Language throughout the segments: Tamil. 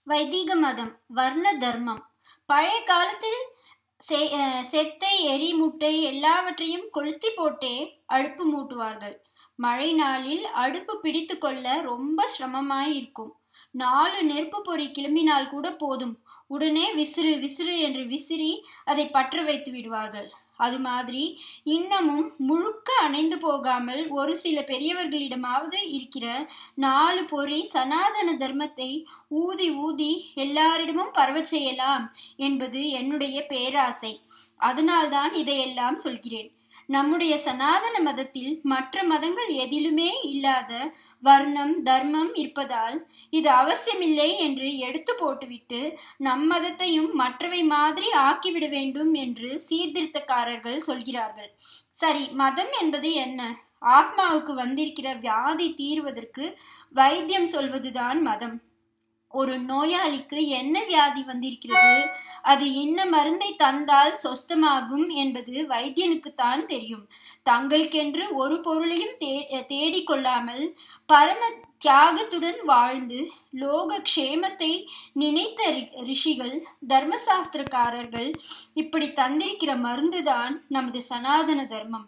வைதிக மதம் வர்ண தர்மம் பழைய காலத்தில் செ- அஹ் செத்தை எரி முட்டை எல்லாவற்றையும் கொளுத்தி போட்டே அடுப்பு மூட்டுவார்கள் மழை நாளில் அடுப்பு பிடித்து கொள்ள ரொம்ப சிரமமாய் இருக்கும் நாலு நெருப்பு பொறி கிளம்பினால் கூட போதும் உடனே விசிறு விசிறு என்று விசிறி அதை பற்ற வைத்து விடுவார்கள் அது மாதிரி இன்னமும் முழுக்க அணைந்து போகாமல் ஒரு சில பெரியவர்களிடமாவது இருக்கிற நாலு பொறி சனாதன தர்மத்தை ஊதி ஊதி எல்லாரிடமும் பரவச் செய்யலாம் என்பது என்னுடைய பேராசை அதனால்தான் இதையெல்லாம் சொல்கிறேன் நம்முடைய சனாதன மதத்தில் மற்ற மதங்கள் எதிலுமே இல்லாத வர்ணம் தர்மம் இருப்பதால் இது அவசியமில்லை என்று எடுத்து போட்டுவிட்டு நம் மதத்தையும் மற்றவை மாதிரி ஆக்கிவிட வேண்டும் என்று சீர்திருத்தக்காரர்கள் சொல்கிறார்கள் சரி மதம் என்பது என்ன ஆத்மாவுக்கு வந்திருக்கிற வியாதி தீர்வதற்கு வைத்தியம் சொல்வதுதான் மதம் ஒரு நோயாளிக்கு என்ன வியாதி வந்திருக்கிறது அது இன்ன மருந்தை தந்தால் சொஸ்தமாகும் என்பது வைத்தியனுக்குத்தான் தெரியும் தங்களுக்கென்று ஒரு பொருளையும் தே தேடிக் கொள்ளாமல் பரம தியாகத்துடன் வாழ்ந்து லோக க்ஷேமத்தை நினைத்த ரி- ரிஷிகள் தர்மசாஸ்திரக்காரர்கள் இப்படி தந்திருக்கிற மருந்துதான் நமது சனாதன தர்மம்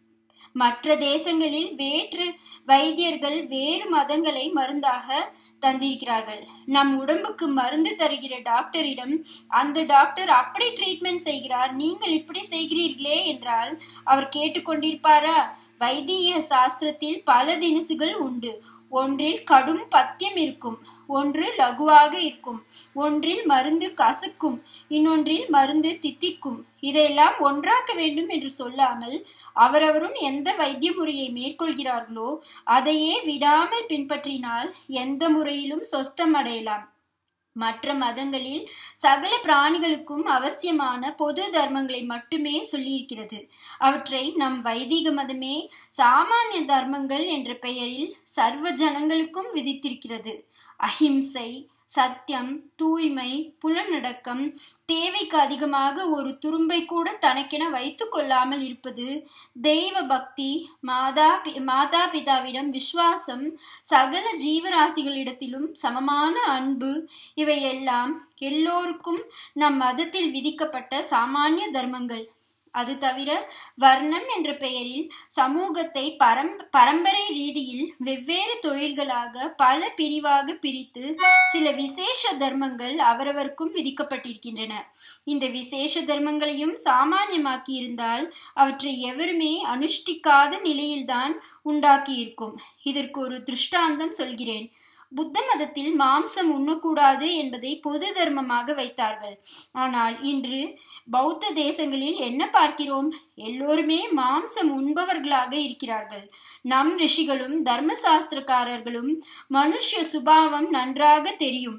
மற்ற தேசங்களில் வேற்று வைத்தியர்கள் வேறு மதங்களை மருந்தாக தந்திருக்கிறார்கள் நம் உடம்புக்கு மருந்து தருகிற டாக்டரிடம் அந்த டாக்டர் அப்படி ட்ரீட்மெண்ட் செய்கிறார் நீங்கள் இப்படி செய்கிறீர்களே என்றால் அவர் கேட்டுக்கொண்டிருப்பாரா வைத்திய சாஸ்திரத்தில் பல தினசுகள் உண்டு ஒன்றில் கடும் பத்தியம் இருக்கும் ஒன்று லகுவாக இருக்கும் ஒன்றில் மருந்து கசக்கும் இன்னொன்றில் மருந்து தித்திக்கும் இதையெல்லாம் ஒன்றாக்க வேண்டும் என்று சொல்லாமல் அவரவரும் எந்த வைத்திய முறையை மேற்கொள்கிறார்களோ அதையே விடாமல் பின்பற்றினால் எந்த முறையிலும் சொஸ்தம் அடையலாம் மற்ற மதங்களில் சகல பிராணிகளுக்கும் அவசியமான பொது தர்மங்களை மட்டுமே சொல்லியிருக்கிறது அவற்றை நம் வைதிக மதமே சாமானிய தர்மங்கள் என்ற பெயரில் சர்வ ஜனங்களுக்கும் விதித்திருக்கிறது அஹிம்சை சத்தியம் தூய்மை புலனடக்கம் தேவைக்கு அதிகமாக ஒரு துரும்பை கூட தனக்கென வைத்து கொள்ளாமல் இருப்பது தெய்வ பக்தி மாதா பி- மாதா பிதாவிடம் விசுவாசம் சகல ஜீவராசிகளிடத்திலும் சமமான அன்பு இவையெல்லாம் எல்லோருக்கும் நம் மதத்தில் விதிக்கப்பட்ட சாமானிய தர்மங்கள் அது தவிர வர்ணம் என்ற பெயரில் சமூகத்தை பரம் பரம்பரை ரீதியில் வெவ்வேறு தொழில்களாக பல பிரிவாக பிரித்து சில விசேஷ தர்மங்கள் அவரவருக்கும் விதிக்கப்பட்டிருக்கின்றன இந்த விசேஷ தர்மங்களையும் சாமானியமாக்கி இருந்தால் அவற்றை எவருமே அனுஷ்டிக்காத நிலையில்தான் உண்டாக்கியிருக்கும் இதற்கு ஒரு திருஷ்டாந்தம் சொல்கிறேன் புத்த மதத்தில் மாம்சம் உண்ணக்கூடாது என்பதை பொது தர்மமாக வைத்தார்கள் ஆனால் இன்று பௌத்த தேசங்களில் என்ன பார்க்கிறோம் எல்லோருமே மாம்சம் உண்பவர்களாக இருக்கிறார்கள் நம் ரிஷிகளும் தர்மசாஸ்திரக்காரர்களும் மனுஷ்ய சுபாவம் நன்றாக தெரியும்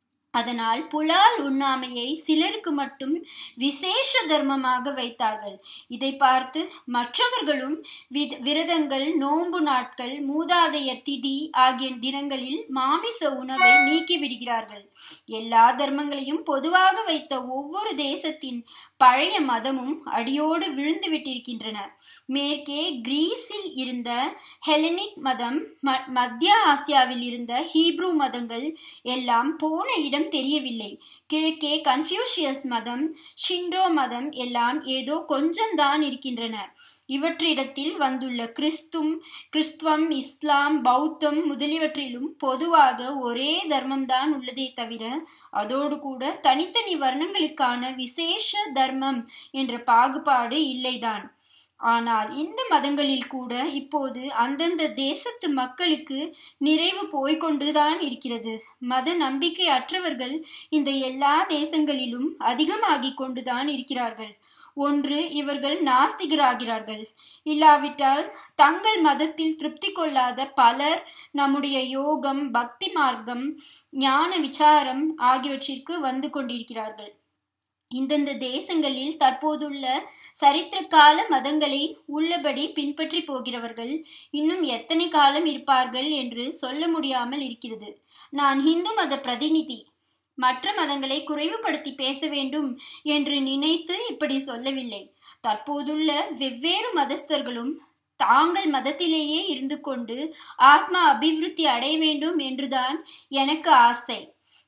அதனால் புலால் உண்ணாமையை சிலருக்கு மட்டும் விசேஷ தர்மமாக வைத்தார்கள் இதை பார்த்து மற்றவர்களும் வித- விரதங்கள் நோன்பு நாட்கள் மூதாதையர் திதி ஆகிய தினங்களில் மாமிச உணவை நீக்கி விடுகிறார்கள் எல்லா தர்மங்களையும் பொதுவாக வைத்த ஒவ்வொரு தேசத்தின் பழைய மதமும் அடியோடு விழுந்து விட்டிருக்கின்றன மேற்கே கிரீஸில் இருந்த ஹெலனிக் மதம் ம- மத்திய ஆசியாவில் இருந்த ஹீப்ரு மதங்கள் எல்லாம் போன இடம் தெரியவில்லை கிழக்கே கன்ஃபியூஷியஸ் மதம் ஷிண்டோ மதம் எல்லாம் ஏதோ கொஞ்சம்தான் இருக்கின்றன இவற்றிடத்தில் வந்துள்ள கிறிஸ்தும் கிறிஸ்துவம் இஸ்லாம் பௌத்தம் முதலியவற்றிலும் பொதுவாக ஒரே தர்மம்தான் உள்ளதே தவிர அதோடு கூட தனித்தனி வர்ணங்களுக்கான விசேஷ தர்மம் என்ற பாகுபாடு இல்லைதான் ஆனால் இந்த மதங்களில் கூட இப்போது அந்தந்த தேசத்து மக்களுக்கு நிறைவு போய்க்கொண்டுதான் இருக்கிறது மத நம்பிக்கை அற்றவர்கள் இந்த எல்லா தேசங்களிலும் அதிகமாகிக் கொண்டுதான் இருக்கிறார்கள் ஒன்று இவர்கள் நாஸ்திகராகிறார்கள் இல்லாவிட்டால் தங்கள் மதத்தில் திருப்தி கொள்ளாத பலர் நம்முடைய யோகம் பக்தி மார்க்கம் ஞான விசாரம் ஆகியவற்றிற்கு வந்து கொண்டிருக்கிறார்கள் இந்தந்த தேசங்களில் தற்போதுள்ள சரித்திர கால மதங்களை உள்ளபடி பின்பற்றி போகிறவர்கள் இன்னும் எத்தனை காலம் இருப்பார்கள் என்று சொல்ல முடியாமல் இருக்கிறது நான் இந்து மத பிரதிநிதி மற்ற மதங்களை குறைவுபடுத்தி பேச வேண்டும் என்று நினைத்து இப்படி சொல்லவில்லை தற்போதுள்ள வெவ்வேறு மதஸ்தர்களும் தாங்கள் மதத்திலேயே இருந்து கொண்டு ஆத்மா அபிவிருத்தி அடைய வேண்டும் என்றுதான் எனக்கு ஆசை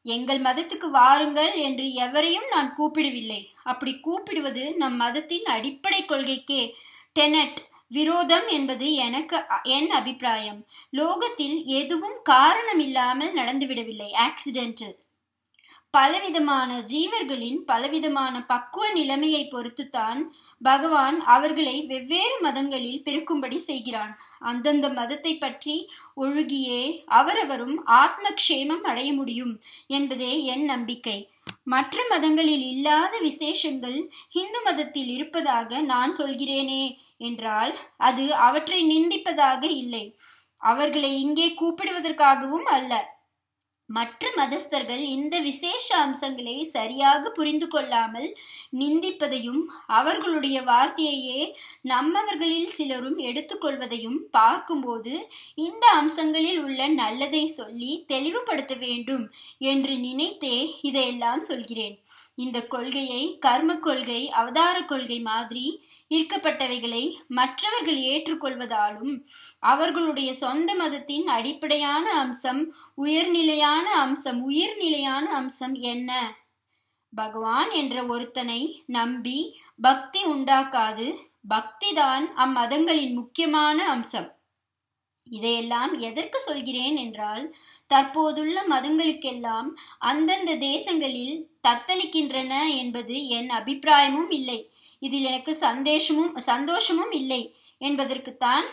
எங்கள் மதத்துக்கு வாருங்கள் என்று எவரையும் நான் கூப்பிடவில்லை அப்படி கூப்பிடுவது நம் மதத்தின் அடிப்படை கொள்கைக்கே டெனட் விரோதம் என்பது எனக்கு என் அபிப்பிராயம் லோகத்தில் எதுவும் காரணமில்லாமல் நடந்துவிடவில்லை ஆக்சிடென்டல் பலவிதமான ஜீவர்களின் பலவிதமான பக்குவ நிலைமையை பொறுத்துத்தான் பகவான் அவர்களை வெவ்வேறு மதங்களில் பிறக்கும்படி செய்கிறான் அந்தந்த மதத்தை பற்றி ஒழுகியே அவரவரும் ஆத்ம க்ஷேமம் அடைய முடியும் என்பதே என் நம்பிக்கை மற்ற மதங்களில் இல்லாத விசேஷங்கள் இந்து மதத்தில் இருப்பதாக நான் சொல்கிறேனே என்றால் அது அவற்றை நிந்திப்பதாக இல்லை அவர்களை இங்கே கூப்பிடுவதற்காகவும் அல்ல மற்ற மதஸ்தர்கள் இந்த விசேஷ அம்சங்களை சரியாக புரிந்து கொள்ளாமல் நிந்திப்பதையும் அவர்களுடைய வார்த்தையையே நம்மவர்களில் சிலரும் எடுத்துக்கொள்வதையும் பார்க்கும்போது இந்த அம்சங்களில் உள்ள நல்லதை சொல்லி தெளிவுபடுத்த வேண்டும் என்று நினைத்தே இதையெல்லாம் சொல்கிறேன் இந்த கொள்கையை கர்ம கொள்கை அவதார கொள்கை மாதிரி இருக்கப்பட்டவைகளை மற்றவர்கள் ஏற்றுக்கொள்வதாலும் அவர்களுடைய சொந்த மதத்தின் அடிப்படையான அம்சம் உயர்நிலையான அம்சம் உயிர்நிலையான அம்சம் என்ன பகவான் என்ற ஒருத்தனை நம்பி பக்தி உண்டாக்காது பக்திதான் அம்மதங்களின் முக்கியமான அம்சம் இதையெல்லாம் எதற்கு சொல்கிறேன் என்றால் தற்போதுள்ள மதங்களுக்கெல்லாம் அந்தந்த தேசங்களில் தத்தளிக்கின்றன என்பது என் அபிப்பிராயமும் இல்லை இதில் எனக்கு சந்தேஷமும் சந்தோஷமும் இல்லை என்பதற்குத்தான்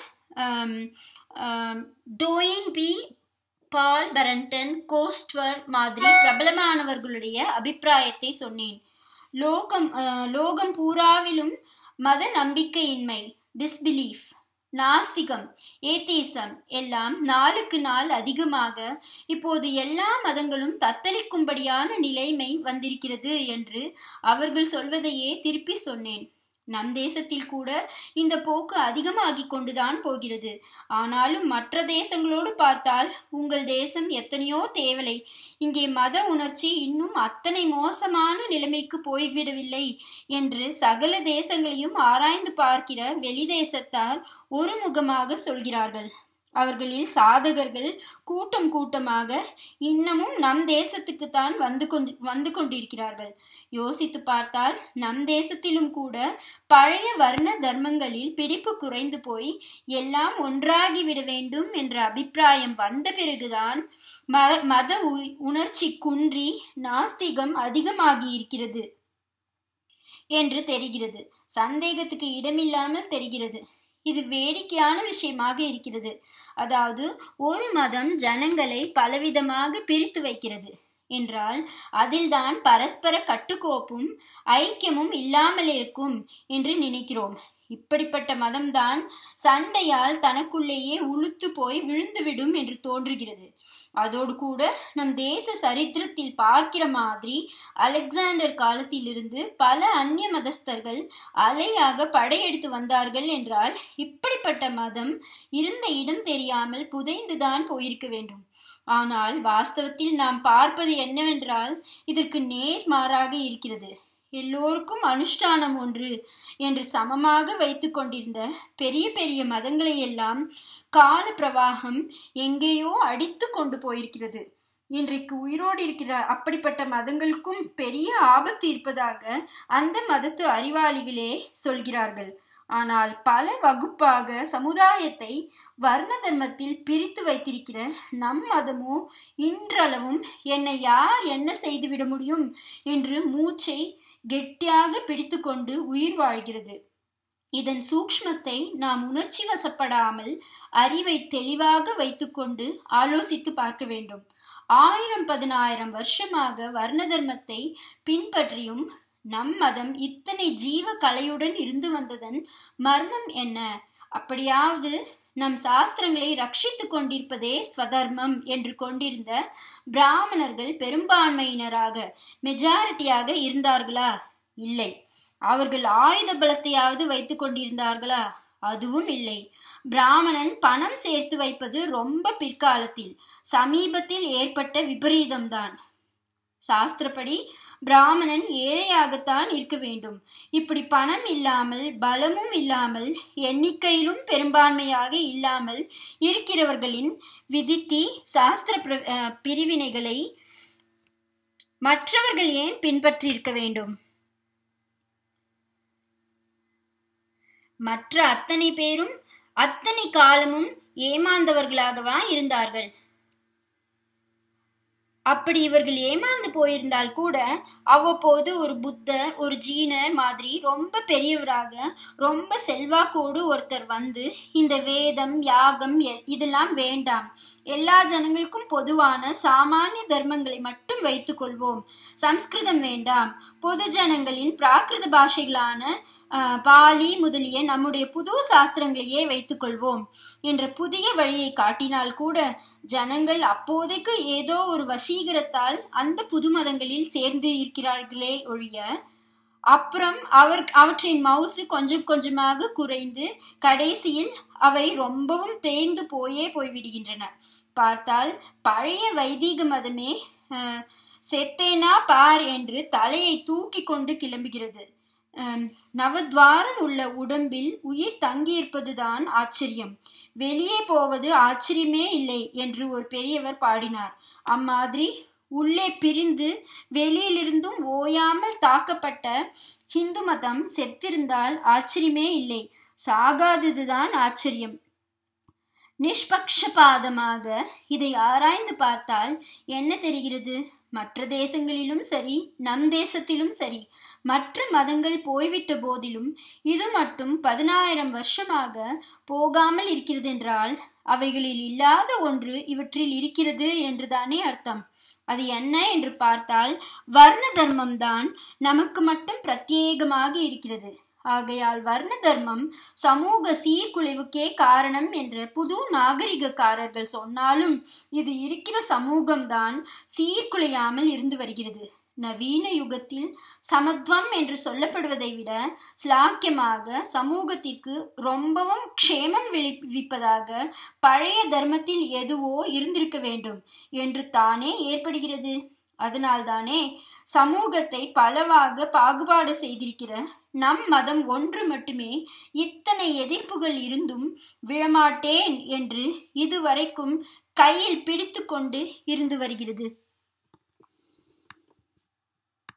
டோயின் பி பால் பரண்டன் கோஸ்ட்வர் மாதிரி பிரபலமானவர்களுடைய அபிப்பிராயத்தை சொன்னேன் லோகம் லோகம் பூராவிலும் மத நம்பிக்கையின்மை டிஸ்பிலீஃப் நாஸ்திகம் ஏத்தீசம் எல்லாம் நாளுக்கு நாள் அதிகமாக இப்போது எல்லா மதங்களும் தத்தளிக்கும்படியான நிலைமை வந்திருக்கிறது என்று அவர்கள் சொல்வதையே திருப்பி சொன்னேன் நம் தேசத்தில் கூட இந்த போக்கு அதிகமாகி கொண்டுதான் போகிறது ஆனாலும் மற்ற தேசங்களோடு பார்த்தால் உங்கள் தேசம் எத்தனையோ தேவலை இங்கே மத உணர்ச்சி இன்னும் அத்தனை மோசமான நிலைமைக்கு போய்விடவில்லை என்று சகல தேசங்களையும் ஆராய்ந்து பார்க்கிற வெளி தேசத்தார் ஒருமுகமாக சொல்கிறார்கள் அவர்களில் சாதகர்கள் கூட்டம் கூட்டமாக இன்னமும் நம் தேசத்துக்குத்தான் வந்து கொண்டு வந்து கொண்டிருக்கிறார்கள் யோசித்து பார்த்தால் நம் தேசத்திலும் கூட பழைய வர்ண தர்மங்களில் பிடிப்பு குறைந்து போய் எல்லாம் ஒன்றாகிவிட வேண்டும் என்ற அபிப்பிராயம் வந்த பிறகுதான் மத உணர்ச்சி குன்றி நாஸ்திகம் அதிகமாகி இருக்கிறது என்று தெரிகிறது சந்தேகத்துக்கு இடமில்லாமல் தெரிகிறது இது வேடிக்கையான விஷயமாக இருக்கிறது அதாவது ஒரு மதம் ஜனங்களை பலவிதமாக பிரித்து வைக்கிறது என்றால் அதில்தான் பரஸ்பர கட்டுக்கோப்பும் ஐக்கியமும் இல்லாமல் இருக்கும் என்று நினைக்கிறோம் இப்படிப்பட்ட மதம்தான் சண்டையால் தனக்குள்ளேயே உளுத்து போய் விழுந்துவிடும் என்று தோன்றுகிறது அதோடு கூட நம் தேச சரித்திரத்தில் பார்க்கிற மாதிரி அலெக்சாண்டர் காலத்திலிருந்து பல அந்நிய மதஸ்தர்கள் அலையாக படையெடுத்து வந்தார்கள் என்றால் இப்படிப்பட்ட மதம் இருந்த இடம் தெரியாமல் புதைந்துதான் போயிருக்க வேண்டும் ஆனால் வாஸ்தவத்தில் நாம் பார்ப்பது என்னவென்றால் இதற்கு நேர் மாறாக இருக்கிறது எல்லோருக்கும் அனுஷ்டானம் ஒன்று என்று சமமாக வைத்து கொண்டிருந்த பெரிய பெரிய மதங்களை எல்லாம் கால பிரவாகம் எங்கேயோ அடித்து கொண்டு போயிருக்கிறது இன்றைக்கு உயிரோடு இருக்கிற அப்படிப்பட்ட மதங்களுக்கும் பெரிய ஆபத்து இருப்பதாக அந்த மதத்து அறிவாளிகளே சொல்கிறார்கள் ஆனால் பல வகுப்பாக சமுதாயத்தை வர்ண தர்மத்தில் பிரித்து வைத்திருக்கிற நம் மதமோ இன்றளவும் என்னை யார் என்ன செய்துவிட முடியும் என்று மூச்சை கெட்டியாக பிடித்துக்கொண்டு உயிர் வாழ்கிறது இதன் சூக்ஷ்மத்தை நாம் உணர்ச்சி வசப்படாமல் அறிவை தெளிவாக வைத்துக்கொண்டு ஆலோசித்து பார்க்க வேண்டும் ஆயிரம் பதினாயிரம் வருஷமாக வர்ண தர்மத்தை பின்பற்றியும் நம் மதம் இத்தனை ஜீவ கலையுடன் இருந்து வந்ததன் மர்மம் என்ன அப்படியாவது நம் சாஸ்திரங்களை ரட்சித்து கொண்டிருப்பதே ஸ்வதர்மம் என்று கொண்டிருந்த பிராமணர்கள் பெரும்பான்மையினராக மெஜாரிட்டியாக இருந்தார்களா இல்லை அவர்கள் ஆயுத பலத்தையாவது வைத்துக் கொண்டிருந்தார்களா அதுவும் இல்லை பிராமணன் பணம் சேர்த்து வைப்பது ரொம்ப பிற்காலத்தில் சமீபத்தில் ஏற்பட்ட விபரீதம்தான் சாஸ்திரப்படி பிராமணன் ஏழையாகத்தான் இருக்க வேண்டும் இப்படி பணம் இல்லாமல் பலமும் இல்லாமல் எண்ணிக்கையிலும் பெரும்பான்மையாக இல்லாமல் இருக்கிறவர்களின் விதித்தி சாஸ்திர பிரிவினைகளை மற்றவர்கள் ஏன் பின்பற்றியிருக்க வேண்டும் மற்ற அத்தனை பேரும் அத்தனை காலமும் ஏமாந்தவர்களாகவா இருந்தார்கள் அப்படி இவர்கள் ஏமாந்து போயிருந்தால் கூட அவ்வப்போது ஒரு புத்தர் ஒரு ஜீனர் மாதிரி ரொம்ப பெரியவராக ரொம்ப செல்வாக்கோடு ஒருத்தர் வந்து இந்த வேதம் யாகம் இதெல்லாம் வேண்டாம் எல்லா ஜனங்களுக்கும் பொதுவான சாமானிய தர்மங்களை மட்டும் வைத்துக் கொள்வோம் சம்ஸ்கிருதம் வேண்டாம் பொது ஜனங்களின் பிராகிருத பாஷைகளான பாலி முதலிய நம்முடைய புது சாஸ்திரங்களையே வைத்துக் கொள்வோம் என்ற புதிய வழியை காட்டினால் கூட ஜனங்கள் அப்போதைக்கு ஏதோ ஒரு வசீகரத்தால் அந்த புது மதங்களில் சேர்ந்து இருக்கிறார்களே ஒழிய அப்புறம் அவர் அவற்றின் மவுசு கொஞ்சம் கொஞ்சமாக குறைந்து கடைசியில் அவை ரொம்பவும் தேய்ந்து போயே போய்விடுகின்றன பார்த்தால் பழைய வைதீக மதமே செத்தேனா பார் என்று தலையை தூக்கி கொண்டு கிளம்புகிறது நவத்வாரம் உள்ள உடம்பில் உயிர் தங்கியிருப்பதுதான் ஆச்சரியம் வெளியே போவது ஆச்சரியமே இல்லை என்று ஒரு பெரியவர் பாடினார் அம்மாதிரி உள்ளே பிரிந்து வெளியிலிருந்தும் ஓயாமல் தாக்கப்பட்ட ஹிந்து மதம் செத்திருந்தால் ஆச்சரியமே இல்லை சாகாததுதான் ஆச்சரியம் நிஷ்பக்ஷபாதமாக இதை ஆராய்ந்து பார்த்தால் என்ன தெரிகிறது மற்ற தேசங்களிலும் சரி நம் தேசத்திலும் சரி மற்ற மதங்கள் போய்விட்ட போதிலும் இது மட்டும் பதினாயிரம் வருஷமாக போகாமல் இருக்கிறது என்றால் அவைகளில் இல்லாத ஒன்று இவற்றில் இருக்கிறது என்றுதானே அர்த்தம் அது என்ன என்று பார்த்தால் வர்ண தர்மம் தான் நமக்கு மட்டும் பிரத்யேகமாக இருக்கிறது ஆகையால் வர்ண தர்மம் சமூக சீர்குலைவுக்கே காரணம் என்ற புது நாகரிகக்காரர்கள் சொன்னாலும் இது இருக்கிற சமூகம்தான் சீர்குலையாமல் இருந்து வருகிறது நவீன யுகத்தில் சமத்துவம் என்று சொல்லப்படுவதை விட ஸ்லாக்கியமாக சமூகத்திற்கு ரொம்பவும் க்ஷேமம் விளைவிப்பதாக பழைய தர்மத்தில் எதுவோ இருந்திருக்க வேண்டும் என்று தானே ஏற்படுகிறது அதனால்தானே சமூகத்தை பலவாக பாகுபாடு செய்திருக்கிற நம் மதம் ஒன்று மட்டுமே இத்தனை எதிர்ப்புகள் இருந்தும் விழமாட்டேன் என்று இதுவரைக்கும் கையில் பிடித்து கொண்டு இருந்து வருகிறது